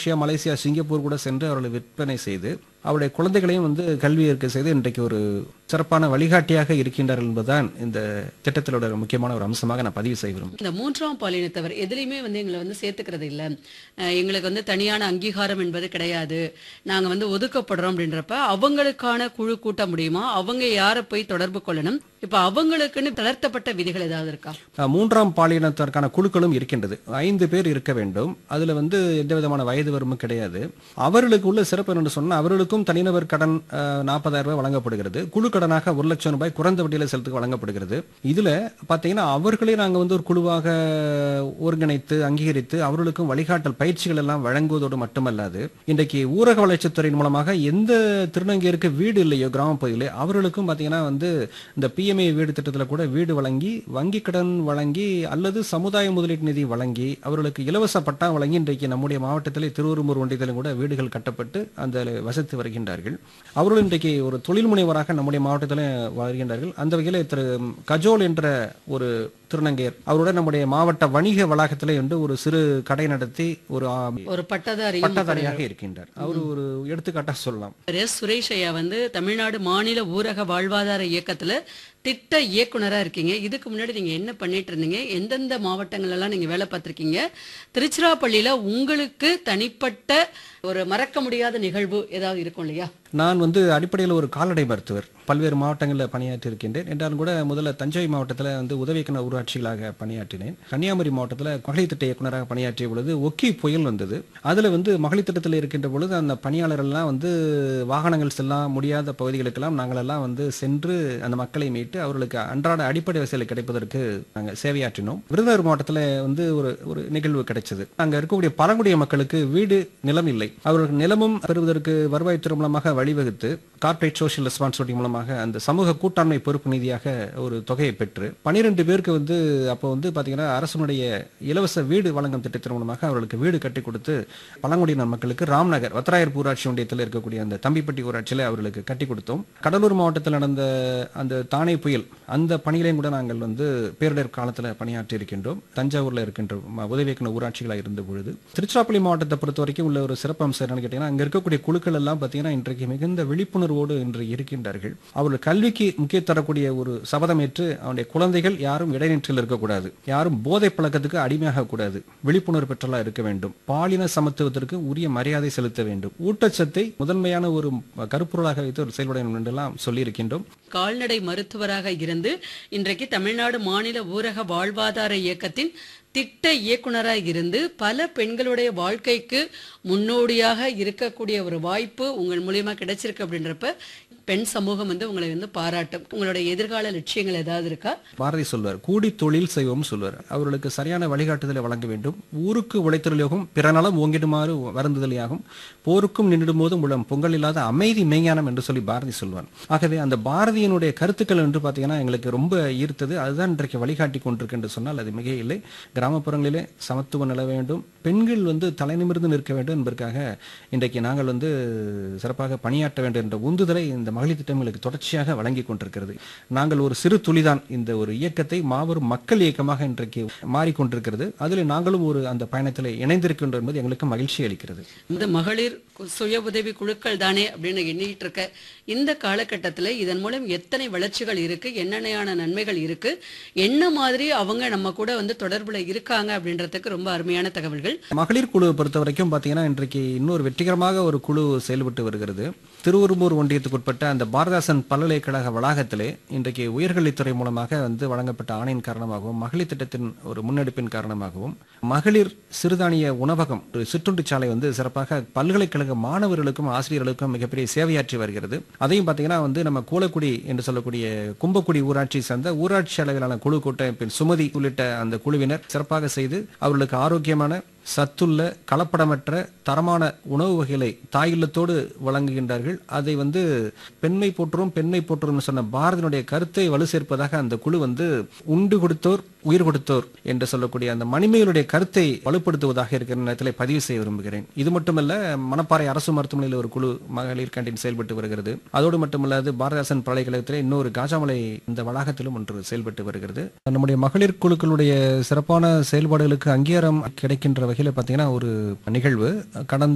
Indonesia Malaysia Singapore கூட சென்று அவர்களை விற்பனை செய்து அவருடைய குழந்தைகளையும் வந்து கல்வி ஏற்க செய்து இன்றைக்கு ஒரு சிறப்பான வழிகாட்டியாக இருக்கின்றார்கள் என்பதுதான் இந்த திட்டத்திலோட ஒரு முக்கியமான ஒரு அம்சமாக நான் பதிவு செய்ய விரும்புகிறேன் இந்த மூன்றாம் பாலினத்தவர் எதுலையுமே வந்து எங்களை வந்து சேர்த்துக்கிறது இல்ல அஹ் எங்களுக்கு வந்து தனியான அங்கீகாரம் என்பது கிடையாது நாங்க வந்து ஒதுக்கப்படுறோம் அப்படின்றப்ப அவங்களுக்கான குழு கூட்ட முடியுமா அவங்க யாரை போய் தொடர்பு கொள்ளணும் இப்ப அவங்களுக்குன்னு தளர்த்தப்பட்ட விதிகள் ஏதாவது இருக்கா அஹ், மூன்றாம் பாலினத்திற்கான குழுக்களும் இருக்கின்றது ஐந்து பேர் இருக்க வேண்டும் அதுல வந்து எந்த விதமான வயது வரம்பும் கிடையாது அவர்களுக்கு உள்ள சிறப்பு என்னன்னு சொன்னா அவர்களுக்கும் தனிநபர் கடன் நாற்பதாயிரம் ரூபாய் வழங்கப்படுகிறது குழு கடனாக ஒரு லட்சம் ரூபாய் குறைந்த வட்டியில செலுத்துக்கு வழங்கப்படுகிறது இதுல பாத்தீங்கன்னா அவர்களே நாங்க வந்து ஒரு குழுவாக ஒருங்கிணைத்து அங்கீகரித்து அவர்களுக்கும் வழிகாட்டல் பயிற்சிகள் எல்லாம் வழங்குவதோடு மட்டுமல்லாது இன்றைக்கு ஊரக வளர்ச்சித்துறையின் மூலமாக எந்த திருநங்கையருக்கு வீடு இல்லையோ கிராம பகுதியிலே அவர்களுக்கும் பாத்தீங்கன்னா வந்து இந்த பிஎம்ஏ வீடு திட்டத்தில் கூட வீடு வழங்கி வங்கி கடன் வழங்கி அல்லது சமுதாய முதலீட்டு நிதி வழங்கி அவர்களுக்கு இலவச பட்டா வழங்கி இன்றைக்கு நம்முடைய மாவட்டத்திலே திருவரும்பூர் ஒன்றியத்திலும் கூட வீடுகள் கட்டப்பட்டு அந்த வசித்து வருகின்றார்கள் அவர்கள் இன்றைக்கு ஒரு தொழில் முனைவராக நம்முடைய மாவட்டத்தில் வருகின்றார்கள் அந்த வகையில் திரு கஜோல் என்ற ஒரு திருநங்கையர் அவருடன் நம்முடைய மாவட்ட வணிக வளாகத்திலே வந்து ஒரு சிறு கடை நடத்தி ஒரு ஆ, ஒரு பட்டதாரி பட்டதாரியாக இருக்கின்றார் அவர் ஒரு எடுத்துக்காட்டாக சொல்லலாம் எஸ் சுரேஷ் ஐயா வந்து தமிழ்நாடு மாநில ஊரக வாழ்வாதார இயக்கத்துல திட்ட இயக்குனரா இருக்கீங்க இதுக்கு முன்னாடி நீங்க என்ன பண்ணிட்டு இருந்தீங்க எந்தெந்த மாவட்டங்கள் எல்லாம் நீங்க வேலை பார்த்திருக்கீங்க திருச்சிராப்பள்ளியில உங்களுக்கு தனிப்பட்ட ஒரு மறக்க முடியாத நிகழ்வு ஏதாவது இருக்கும் இல்லையா நான் வந்து அடிப்படையில் ஒரு கால்நடை மருத்துவர் பல்வேறு மாவட்டங்களில் பணியாற்றி இருக்கின்றேன் என்றாலும் கூட முதல்ல தஞ்சை மாவட்டத்தில் வந்து உதவி இயக்குனர் ஊராட்சிகளாக பணியாற்றினேன் கன்னியாகுமரி மாவட்டத்தில் மகளிர் திட்ட இயக்குனராக பணியாற்றிய பொழுது ஒக்கி புயல் வந்தது அதில் வந்து மகளிர் திட்டத்தில் இருக்கின்ற பொழுது அந்த பணியாளர்கள்லாம் வந்து வாகனங்கள் செல்ல முடியாத பகுதிகளுக்கெல்லாம் நாங்களெல்லாம் வந்து சென்று அந்த மக்களை மீட்டு அவர்களுக்கு அன்றாட அடிப்படை வசதிகள் கிடைப்பதற்கு நாங்கள் சேவையாற்றினோம் விருதுநகர் மாவட்டத்தில் வந்து ஒரு ஒரு நிகழ்வு கிடைச்சது அங்கே இருக்கக்கூடிய பழங்குடிய மக்களுக்கு வீடு நிலம் இல்லை அவர்களுக்கு நிலமும் பெறுவதற்கு வருவாய்த்துறை மூலமாக வழிவகுத்து கார்ப்பரேட் சோஷியல் ரெஸ்பான்சிபிலிட்டி மூலமாக அந்த சமூக கூட்டாண்மை பொறுப்பு நிதியாக ஒரு தொகையை பெற்று பனிரெண்டு பேருக்கு வந்து அப்போ வந்து பாத்தீங்கன்னா அரசனுடைய இலவச வீடு வழங்கும் திட்டத்தின் மூலமாக அவர்களுக்கு வீடு கட்டி கொடுத்து பழங்குடியினர் மக்களுக்கு ராம்நகர் வத்ராயர் ஊராட்சி ஒன்றியத்தில் இருக்கக்கூடிய அந்த தம்பிப்பட்டி ஊராட்சியில் அவர்களுக்கு கட்டி கொடுத்தோம் கடலூர் மாவட்டத்தில் நடந்த அந்த தானே புயல் அந்த பணிகளையும் கூட நாங்கள் வந்து பேரிடர் காலத்தில் பணியாற்றி இருக்கின்றோம் தஞ்சாவூர்ல இருக்கின்ற ம- உதவி இயக்குனர் ஊராட்சிகளாக இருந்த பொழுது திருச்சிராப்பள்ளி மாவட்டத்தை பொறுத்த வரைக்கும் உள்ள ஒரு சிறப்பு அம்சம் என்னன்னு கேட்டீங்கன்னா அங்க இருக்கக்கூடிய குழுக்கள் எல்லாம் பார்த்தீங்கன்னா இன்றைக்கு மிகுந்த விழிப்புணர்வோடு இன்று இருக்கின்றார்கள் அவர்கள் கல்விக்கு முக்கியம் தரக்கூடிய ஒரு சபதம் ஏற்று அவனுடைய குழந்தைகள் யாரும் இடைநிற்றில் இருக்கக்கூடாது யாரும் போதை பழக்கத்துக்கு அடிமையாக கூடாது விழிப்புணர்வு பெற்றலா இருக்க வேண்டும் பாலின சமத்துவத்திற்கு உரிய மரியாதை செலுத்த வேண்டும் ஊட்டச்சத்தை முதன்மையான ஒரு கருப்பொருளாக வைத்து ஒரு செயல்பட வேண்டும் என்றெல்லாம் சொல்லி இருக்கின்றோம் கால்நடை மருத்துவராக இருந்து இன்றைக்கு தமிழ்நாடு மாநில ஊரக வாழ்வாதார இயக்கத்தின் திட்ட இயக்குனராக இருந்து பல பெண்களுடைய வாழ்க்கைக்கு முன்னோடியாக இருக்கக்கூடிய ஒரு வாய்ப்பு உங்கள் மூலியமா கிடைச்சிருக்கு அப்படின்றப்ப பெண் சமூகம் வந்து உங்களை வந்து பாராட்டும் உங்களுடைய எதிர்கால லட்சியங்கள் ஏதாவது இருக்கா பாரதி சொல்வார் கூடி தொழில் செய்வோம் சொல்வார் அவர்களுக்கு சரியான வழிகாட்டுதலை வழங்க வேண்டும் ஊருக்கு உழைத்தல் யோகம் பிறநலம் ஓங்கிடுமாறு வருந்துதல் யாகும் போருக்கும் நின்றுடும் போதும் உளம் பொங்கல் இல்லாத அமைதி மெய்ஞானம் என்று சொல்லி பாரதி சொல்வார் ஆகவே அந்த பாரதியினுடைய கருத்துக்கள் என்று பார்த்தீங்கன்னா எங்களுக்கு ரொம்ப ஈர்த்தது அதுதான் இன்றைக்கு வழிகாட்டி கொண்டிருக்கு என்று சொன்னால் அது மிக இல்லை கிராமப்புறங்களிலே சமத்துவம் நிலவ வேண்டும் பெண்கள் வந்து தலைநிமிர்ந்து நிற்க வேண்டும் என்பதற்காக இன்றைக்கு நாங்கள் வந்து சிறப்பாக பணியாற்ற வேண்டும் என்ற உந்துதலை இந்த மகளிர் திட்டம் எங்களுக்கு தொடர்ச்சியாக வழங்கி கொண்டிருக்கிறது நாங்கள் ஒரு சிறு துளிதான் இந்த ஒரு இயக்கத்தை மாபெரும் மக்கள் இயக்கமாக இன்றைக்கு மாறிக்கொண்டிருக்கிறது அதில் நாங்களும் ஒரு அந்த பயணத்தில் இணைந்திருக்கின்றோம் என்பது எங்களுக்கு மகிழ்ச்சி அளிக்கிறது இந்த மகளிர் கு- சுய உதவி குழுக்கள் தானே அப்படின்னு எண்ணிட்டு இருக்க இந்த காலகட்டத்துல இதன் மூலம் எத்தனை வளர்ச்சிகள் இருக்கு என்னென்ன நன்மைகள் இருக்கு என்ன மாதிரி அவங்க நம்ம கூட வந்து தொடர்புல இருக்காங்க அப்படின்றதுக்கு ரொம்ப அருமையான தகவல்கள் மகளிர் குழுவை பொறுத்த வரைக்கும் பார்த்தீங்கன்னா இன்றைக்கு இன்னொரு வெற்றிகரமாக ஒரு குழு செயல்பட்டு வருகிறது திருவெரும்பூர் ஒன்றியத்துக்கு உட்பட்ட அந்த பாரதாசன் பல்கலைக்கழக வளாகத்திலே இன்றைக்கு உயர்கல்வித்துறை மூலமாக வந்து வழங்கப்பட்ட ஆணையின் காரணமாகவும் மகளிர் திட்டத்தின் ஒரு முன்னெடுப்பின் காரணமாகவும் மகளிர் சிறுதானிய உணவகம் ஒரு சிற்றுண்டி சாலை வந்து சிறப்பாக பல்கலைக்கழக மாணவர்களுக்கும் ஆசிரியர்களுக்கும் மிகப்பெரிய சேவையாற்றி வருகிறது அதையும் பார்த்தீங்கன்னா வந்து நம்ம கூலக்குடி என்று சொல்லக்கூடிய கும்பக்குடி ஊராட்சி சார்ந்த ஊராட்சி அளவிலான குழு கூட்டமைப்பின் சுமதி உள்ளிட்ட அந்த குழுவினர் சிறப்பாக செய்து அவர்களுக்கு ஆரோக்கியமான சத்துள்ள கலப்படமற்ற தரமான உணவு வகைகளை தாயில்லத்தோடு வழங்குகின்றார்கள் அதை வந்து பெண்மை போற்றுவோம் பெண்மை போற்றுவோம் சொன்ன பாரதியினுடைய கருத்தை வலு சேர்ப்பதாக அந்த குழு வந்து உண்டு கொடுத்தோர் உயிர் கொடுத்தோர் என்று சொல்லக்கூடிய அந்த மணிமையுடைய கருத்தை வலுப்படுத்துவதாக இருக்கிற நேரத்தில் பதிவு செய்ய விரும்புகிறேன் இது மட்டுமல்ல மணப்பாறை அரசு மருத்துவமனையில் ஒரு குழு மகளிர் கேண்டீன் செயல்பட்டு வருகிறது அதோடு மட்டுமல்லாது பாரதாசன் பல்கலைக்கழகத்தில் இன்னொரு காஜாமலை இந்த வளாகத்திலும் ஒன்று செயல்பட்டு வருகிறது நம்முடைய மகளிர் குழுக்களுடைய சிறப்பான செயல்பாடுகளுக்கு அங்கீகாரம் கிடைக்கின்ற வகையில் பார்த்தீங்கன்னா ஒரு நிகழ்வு கடந்த